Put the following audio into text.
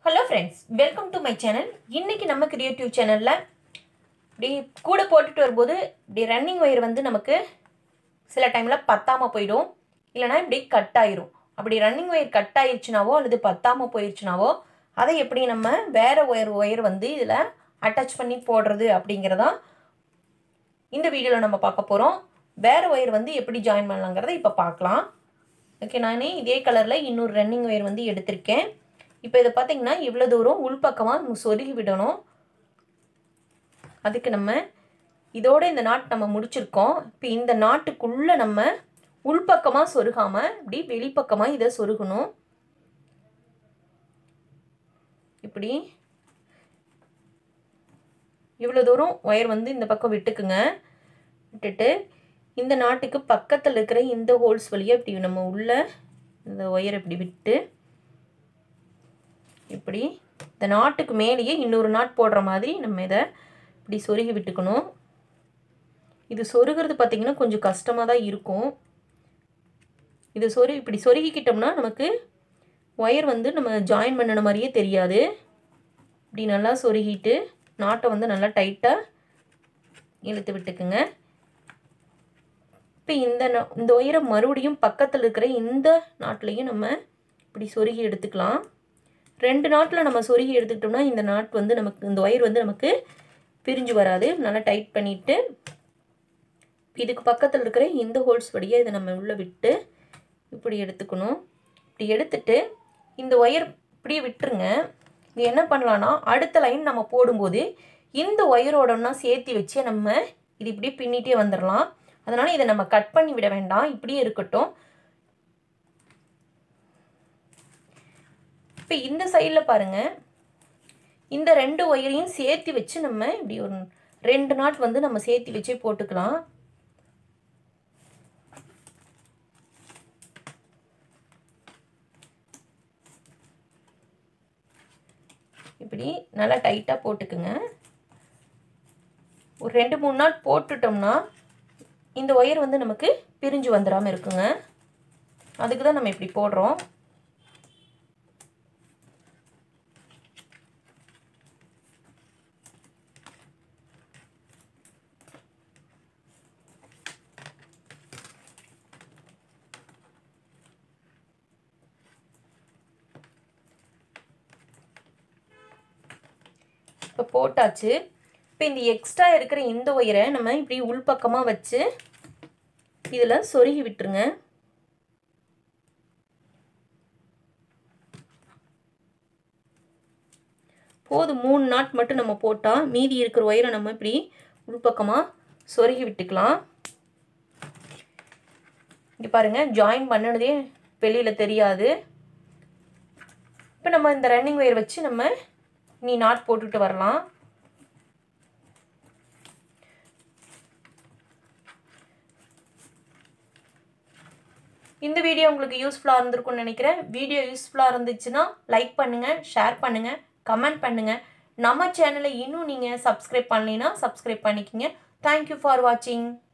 hello friends welcome to my channel இன்னைக்கு நம்ம creative சேனலில் இப்படி கூட போட்டுட்டு வரும்போது இப்படி ரன்னிங் ஒயர் வந்து நமக்கு சில டைமில் பத்தாமல் போயிடும் இல்லைனா இப்படி கட் ஆயிரும் அப்படி ரன்னிங் ஒயர் கட் ஆயிருச்சுனாவோ அல்லது பத்தாமல் போயிருச்சுனாவோ அதை எப்படி நம்ம வேறு ஒயர் ஒயர் வந்து இதில் அட்டாச் பண்ணி போடுறது அப்படிங்கிறதான் இந்த வீடியோவில் நம்ம பார்க்க போகிறோம் வேறு ஒயர் வந்து எப்படி ஜாயின் பண்ணலாங்கிறத இப்போ பார்க்கலாம் ஓகே நானே இதே கலரில் இன்னொரு ரன்னிங் ஒயர் வந்து எடுத்திருக்கேன் இப்போ இதை பார்த்தீங்கன்னா இவ்வளோ தூரம் உள்பக்கமாக சொருகி விடணும் அதுக்கு நம்ம இதோட இந்த நாட் நம்ம முடிச்சிருக்கோம் இப்போ இந்த நாட்டுக்குள்ளே நம்ம உள்பக்கமாக சொருகாமல் இப்படி வெளிப்பக்கமாக இதை சொருகணும் இப்படி இவ்வளோ தூரம் ஒயர் வந்து இந்த பக்கம் விட்டுக்குங்க விட்டுட்டு இந்த நாட்டுக்கு பக்கத்தில் இருக்கிற இந்த ஹோல்ஸ் வழியாக இப்படி நம்ம உள்ள இந்த ஒயர் இப்படி விட்டு இப்படி இந்த நாட்டுக்கு மேலேயே இன்னொரு நாட் போடுற மாதிரி நம்ம இதை இப்படி சொருகி விட்டுக்கணும் இது சொருகிறது பார்த்திங்கன்னா கொஞ்சம் கஷ்டமாக தான் இருக்கும் இது சொரு இப்படி சொருகிக்கிட்டோம்னா நமக்கு ஒயர் வந்து நம்ம ஜாயின் பண்ணின மாதிரியே தெரியாது இப்படி நல்லா சொருகிட்டு நாட்டை வந்து நல்லா டைட்டாக இழுத்து விட்டுக்குங்க இப்போ இந்த இந்த ஒயரை மறுபடியும் பக்கத்தில் இருக்கிற இந்த நாட்டிலையும் நம்ம இப்படி சொருகி எடுத்துக்கலாம் ரெண்டு நாட்டில் நம்ம சொருகி எடுத்துக்கிட்டோம்னா இந்த நாட் வந்து நமக்கு இந்த ஒயர் வந்து நமக்கு பிரிஞ்சு வராது நல்லா டைட் பண்ணிவிட்டு இதுக்கு பக்கத்தில் இருக்கிற இந்த ஹோல்ஸ் வழியாக இதை நம்ம உள்ளே விட்டு இப்படி எடுத்துக்கணும் இப்படி எடுத்துட்டு இந்த ஒயர் இப்படியே விட்டுருங்க இங்கே என்ன பண்ணலான்னா அடுத்த லைன் நம்ம போடும்போது இந்த ஒயரோடனா சேர்த்து வச்சு நம்ம இது இப்படியே பின்னிட்டே வந்துடலாம் அதனால் இதை நம்ம கட் பண்ணி விட வேண்டாம் இப்படியே இருக்கட்டும் இப்போ இந்த சைடில் பாருங்கள் இந்த ரெண்டு ஒயரையும் சேர்த்து வச்சு நம்ம இப்படி ஒரு ரெண்டு நாட் வந்து நம்ம சேர்த்து வச்சே போட்டுக்கலாம் இப்படி நல்லா டைட்டாக போட்டுக்குங்க ஒரு ரெண்டு மூணு நாள் போட்டுட்டோம்னா இந்த ஒயர் வந்து நமக்கு பிரிஞ்சு வந்துடாமல் இருக்குங்க அதுக்கு தான் நம்ம இப்படி போடுறோம் இப்போ போட்டாச்சு இப்போ இந்த எக்ஸ்ட்ரா இருக்கிற இந்த ஒயரை நம்ம இப்படி உள்பக்கமாக வச்சு இதில் சொருகி விட்டுருங்க போதும் மூணு நாட் மட்டும் நம்ம போட்டால் மீதி இருக்கிற ஒயரை நம்ம இப்படி உள்பக்கமாக சொருகி விட்டுக்கலாம் இங்கே பாருங்கள் ஜாயின் பண்ணினதே வெளியில் தெரியாது இப்போ நம்ம இந்த ரன்னிங் ஒயர் வச்சு நம்ம நீ நாட் போட்டுட்டு வரலாம் இந்த வீடியோ உங்களுக்கு யூஸ்ஃபுல்லாக இருந்திருக்கும்னு நினைக்கிறேன் வீடியோ யூஸ்ஃபுல்லாக இருந்துச்சுன்னா லைக் பண்ணுங்கள் ஷேர் பண்ணுங்கள் கமெண்ட் பண்ணுங்கள் நம்ம சேனலை இன்னும் நீங்கள் சப்ஸ்கிரைப் பண்ணலைன்னா சப்ஸ்கிரைப் பண்ணிக்கிங்க தேங்க்யூ ஃபார் வாட்சிங்